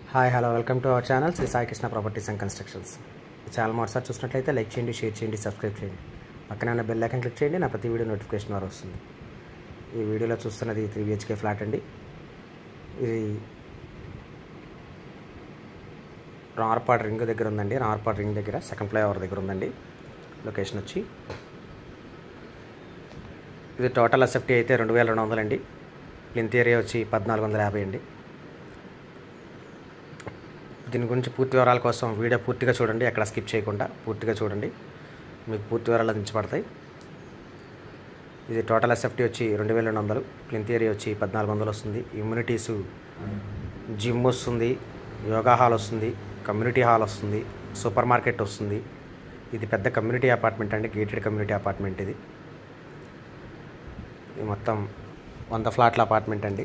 hi hello welcome to our channel Sri Sai Krishna properties and constructions ఈ channel మరోసారి చూసినట్లయితే like చేయండి షేర్ చేయండి సబ్స్క్రైబ్ చేయండి పక్కన ఉన్న బెల్ ఐకన్ క్లిక్ చేయండి నా ప్రతి వీడియో నోటిఫికేషన్ ద్వారా వస్తుంది ఈ వీడియోలో చూస్తున్నది త్రీ బిహెచ్కే ఫ్లాట్ అండి ఇది రార్పాడ్ రింగ్ దగ్గర ఉందండి రార్పాడ్ రింగ్ దగ్గర సెకండ్ ఫ్లైఓవర్ దగ్గర ఉందండి లొకేషన్ వచ్చి ఇది టోటల్ ఎస్ఎఫ్టీ అయితే రెండు వేల రెండు వందలండి ప్లింత్ ఏరియా వచ్చి పద్నాలుగు వందల యాభై అండి దీని గురించి పూర్తి వివరాల కోసం వీడియో పూర్తిగా చూడండి ఎక్కడ స్కిప్ చేయకుండా పూర్తిగా చూడండి మీకు పూర్తి వివరాలు అందించబడతాయి ఇది టోటల్ ఎస్ఎఫ్టీ వచ్చి రెండు వేల రెండు వందలు ప్లింత్ ఏరియా వచ్చి పద్నాలుగు వందలు వస్తుంది ఇమ్యూనిటీసు జిమ్ వస్తుంది యోగా హాల్ వస్తుంది కమ్యూనిటీ హాల్ వస్తుంది సూపర్ మార్కెట్ వస్తుంది ఇది పెద్ద కమ్యూనిటీ అపార్ట్మెంట్ అండి గేటెడ్ కమ్యూనిటీ అపార్ట్మెంట్ ఇది ఇది మొత్తం వంద ఫ్లాట్ల అపార్ట్మెంట్ అండి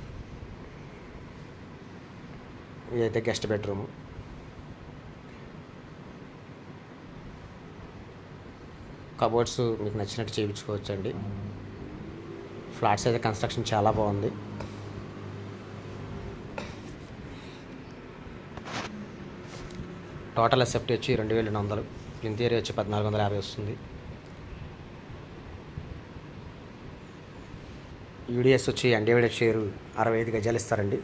ఇదైతే గెస్ట్ బెడ్రూమ్ కబోర్డ్స్ మీకు నచ్చినట్టు చేయించుకోవచ్చు అండి ఫ్లాట్స్ అయితే కన్స్ట్రక్షన్ చాలా బాగుంది టోటల్ ఎస్ఎఫ్టీ వచ్చి రెండు వేల రెండు వందలు ప్లింత్ ఏరియా వచ్చి పద్నాలుగు వందల యాభై వస్తుంది యూడిఎస్ వచ్చి అన్డివైడెడ్ షేరు అరవై ఐదు గజాలు ఇస్తారండి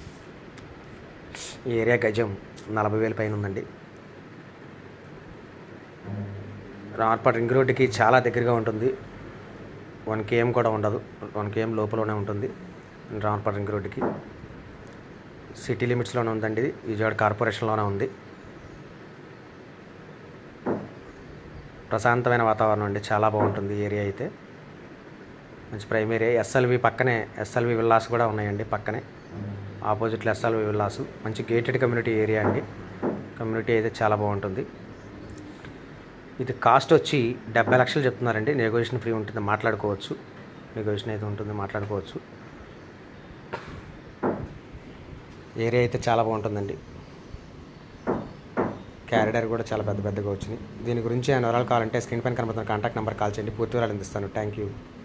ఈ ఏరియా గజం నలభై వేల పైన ఉందండి రార్పాడ్ రింగ్ రోడ్డుకి చాలా దగ్గరగా ఉంటుంది వన్ కేఎం కూడా ఉండదు వన్ కేఎం లోపలనే ఉంటుంది రార్పాడ్ రింగ్ రోడ్డుకి సిటీ లిమిట్స్లోనే ఉందండి ఇది విజయవాడ కార్పొరేషన్లోనే ఉంది ప్రశాంతమైన వాతావరణం అండి చాలా బాగుంటుంది ఈ ఏరియా అయితే మంచి ప్రైమ్ ఏరియా ఎస్ఎల్వి పక్కనే ఎస్ఎల్వి విల్లాస్ కూడా ఉన్నాయండి పక్కనే ఆపోజిట్లో ఎస్ఎల్వి విల్లాస్ మంచి గేటెడ్ కమ్యూనిటీ ఏరియా అండి కమ్యూనిటీ అయితే చాలా బాగుంటుంది ఇది కాస్ట్ వచ్చి డెబ్బై లక్షలు చెప్తున్నారండి నెగోషియేషన్ ఫ్రీ ఉంటుంది మాట్లాడుకోవచ్చు నెగోషియేషన్ అయితే ఉంటుంది మాట్లాడుకోవచ్చు ఏరియా అయితే చాలా బాగుంటుందండి క్యారిడర్ కూడా చాలా పెద్ద పెద్దగా వచ్చింది దీని గురించి ఆయన వివరాలు కావాలంటే స్క్రీన్ పైన కనబడుతున్న కాంటాక్ట్ నెంబర్ కాల్ చేయండి పూర్తి వివరాలు అందిస్తాను థ్యాంక్ యూ